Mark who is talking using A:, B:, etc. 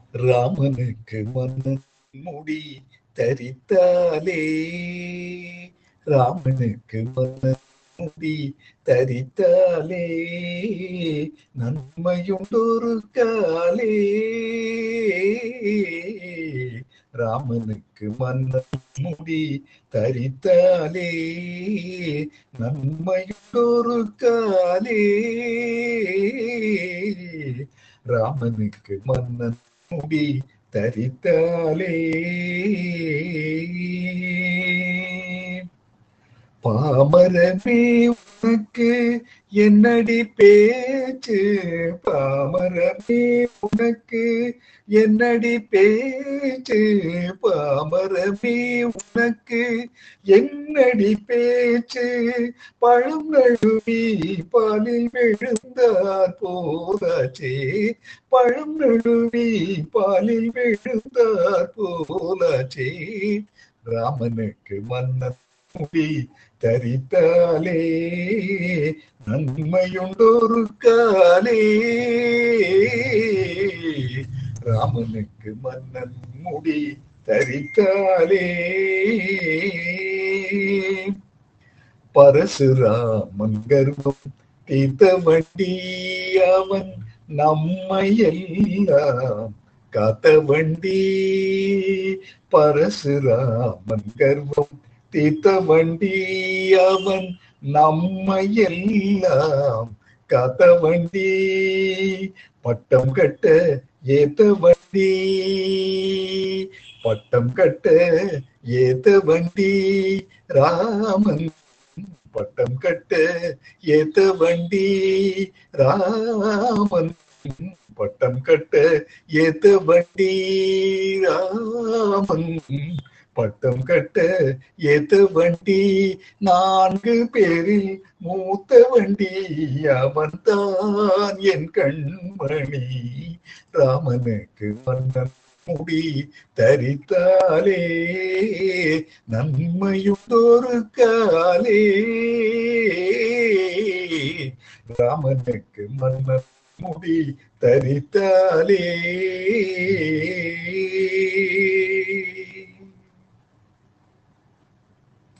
A: ராமனுக்கு மன்னன் முடி தரித்தாலே ராமனுக்கு மன்னன் முடி தரித்தாலே நன்மையுண்டொரு காலே ராமனுக்கு மன்னன் முடி தரித்தாலே நன்மையுண்டொரு காலே ராமனுக்கு மன்னன் முடி தரித்தாலே பாமரமே உனக்கு என்னடி பேச்சு பாமரமே உனக்கு என்னடி பேச்சு பாமரமே உனக்கு என்னடி பேச்சு பழம் நழுவி பாலில் விழுந்தார் போதாச்சே பழம் நழுவி பாலில் விழுந்தார் போலாச்சே ராமனுக்கு மன்னன் முடி தரித்தாலே நன்மையுண்டொரு காலே ராமனுக்கு மன்னன் முடி தரித்தாலே பரசுராமன் கர்வம் தீர்த்த வண்டி அவன் நம்மையெல்லாம் காத்த வண்டி பரசுராமன் கர்வம் தீர்த்த வண்டி அவன் நம்மையெல்லாம் காத்த வண்டி பட்டம் கட்ட ஏத்த வண்டி பட்டம் கட்ட ஏத்த வண்டி ராமன் பட்டம் கட்ட ஏத்த வண்டி ராமன் பட்டம் கட்ட ஏத்த வண்டி ராமன் பட்டம் கட்ட ஏத்த வண்டி நான்கு பேரில் மூத்த வண்டி அவன் தான் என் கண்மணி ராமனுக்கு மன்னன் முடி தரித்தாலே நன்மையுண்டொரு காலே ராமனுக்கு மன்னன் முடி தரித்தாலே